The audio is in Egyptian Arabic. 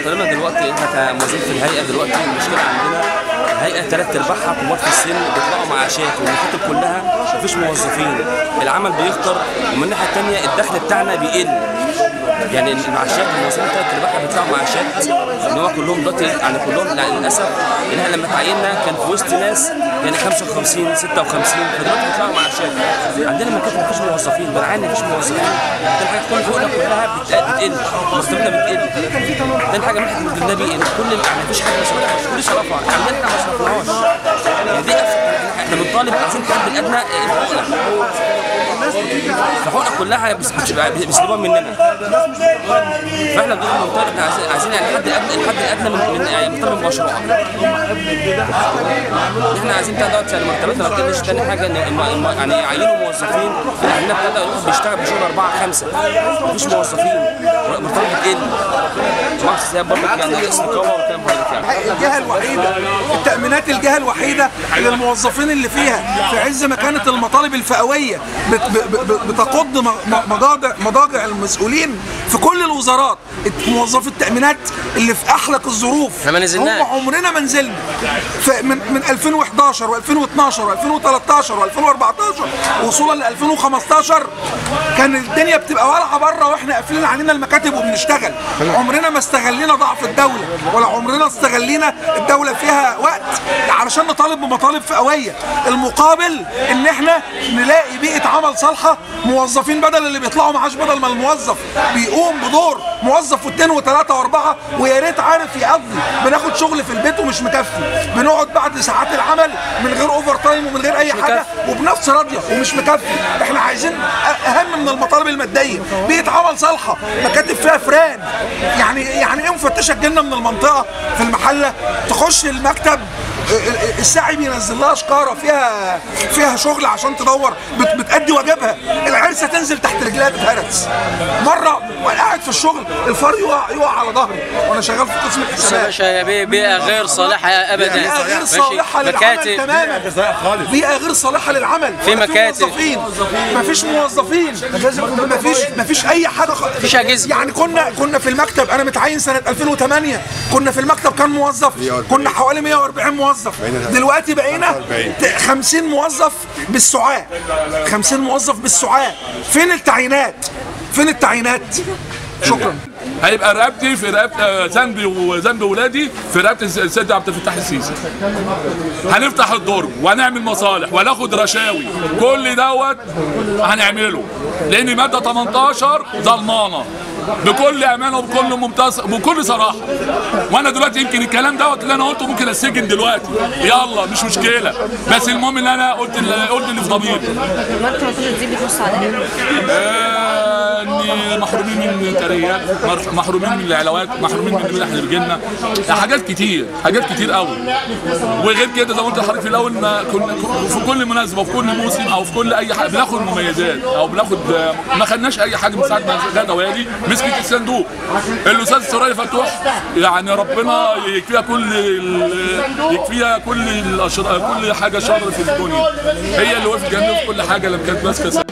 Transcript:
طالما دلوقتي احنا كموظفين في الهيئه دلوقتي المشكله عندنا الهيئه ثلاث ارباعها كبار في السن بيطلعوا معاشات والمكاتب كلها مفيش موظفين العمل بيخطر ومن الناحيه الثانيه الدخل بتاعنا بيقل يعني المعاشات الموظفين ثلاث ارباعها بيطلعوا معاشات ان هو كلهم دلوقتي يعني كلهم لا، للاسف ان احنا لما تعيننا كان في وسط ناس يعني 55 56 فدلوقتي بيطلعوا معاشات عندنا مكاتب مفيش موظفين بنعاني مفيش موظفين تاني حاجه كل حقوقنا كلها بت- بتقل مرتباتنا بتقل تاني حاجه من حكمه النبي ان كل يعني مفيش حاجه ما صرفناش كل صرفها عندنا احنا ما صرفناهاش يعني دي أف- احنا بنطالب عايزين الحد الادنى حقوقنا فحقوقنا كلها بس- بتبقى بيسلبوها مننا فاحنا بدون بنطالب احنا عايزين- عايزين يعني الحد الادنى الحد الادنى من من يعني بنطالب مشروع احنا عايزين بتاع دوت يعني مرتباتنا ما بتقلش تاني حاجه ان الم- الم- يعني يعينوا موظفين عندنا بتاع دوت بيشتغل بشغل اربعه خمسه مفيش موظفين مرتبات بتقل مؤسسه زي برضه يعني استقامه والكلام ده يعني الجهه الوحيده التامينات الجهه الوحيده اللي الموظفين اللي فيها في عز ما كانت المطالب الفئويه بت- ب- ب- بتقض م- م- مضاجع مضاجع المسؤولين في كل الوزارات موظفي التامينات اللي في احلك الظروف احنا ما نزلناش. هم عمرنا ما نزلنا ف- من من 2011 و2012 و2013 و2014 وصولا ل 2015 كان الدنيا بتبقى والعه بره واحنا قافلين علينا المكاتب وبنشتغل عمرنا ما استغلينا ضعف الدوله ولا عمرنا استغلينا الدوله فيها وقت علشان نطالب بمطالب فئويه المقابل ان احنا نلاقي بيئه عمل صالحه موظفين بدل اللي بيطلعوا معاش بدل ما الموظف بيقوم بدور موظف واثنين وثلاثه واربعه ويا ريت عارف يقضي بناخد شغل في البيت ومش مكفي بنقعد بعد ساعات العمل من غير اوفر تايم ومن غير اي حاجه وبنفس راضيه ومش مكفي احنا عايزين أ- اهم من المطالب الماديه بيئه عمل صالحه مكاتب فيها فران يعني يعني ايه مفتشه تجيلنا من المنطقه في المحله تخش المكتب الساعي بينزل لها شكاره فيها فيها شغل عشان تدور بت بتأدي واجبها العرسه تنزل تحت رجليها تتهرس مره وانا قاعد في الشغل الفار يقع يقع على ظهري وانا شغال في قسم بس يا الحسابات باشا يا بيه بيئة غير صالحة ابدا بيئة غير ماشي؟ صالحة للعمل مكاتب تماما بيئة غير صالحة للعمل في ولا مكاتب. موظفين مفيش موظفين مفيش مفيش أي حاجة خ... مفيش أجهزة. يعني كنا كنا في المكتب أنا متعين سنة 2008 كنا في المكتب كام موظف؟ كنا حوالي 140 موظف دلوقتي بقينا ت- 50 موظف بالسعاة 50 موظف بالسعاة فين التعيينات؟ فين التعيينات؟ شكرا هيبقى رقبتي في رقبه آه، ذنبي وذنب ولادي في رقبه الس- السيد عبد الفتاح السيسي هنفتح الدرج وهنعمل مصالح وناخد رشاوي كل دوت هنعمله لان ماده 18 ضلمانه بكل امانه وبكل ممتاز بكل صراحه وانا دلوقتي يمكن الكلام دوت اللي انا قلته ممكن اسجن دلوقتي يلا مش مشكله بس المهم ان انا قلت اللي قلت اللي في ضميري مرة ما تيجي تزيد بتبص عليا آه، اني محرومين من التريات مر- محرومين من العلاوات محرومين من المنح اللي بيجيلنا حاجات كتير حاجات كتير قوي وغير كده زي ما قلت لحضرتك في الاول ما كنا في كل مناسبه وفي كل موسم او في كل اي حاجه بناخد مميزات او بناخد ما خدناش اي حاجه من ساعه ما جه دوالي مسكت الصندوق الاستاذ سرايا فتوح يعني ربنا يكفيها كل ال- يكفيها كل الأشر... كل حاجه شر في الدنيا هي اللي وقفت جنبي في كل حاجه لما كانت ماسكه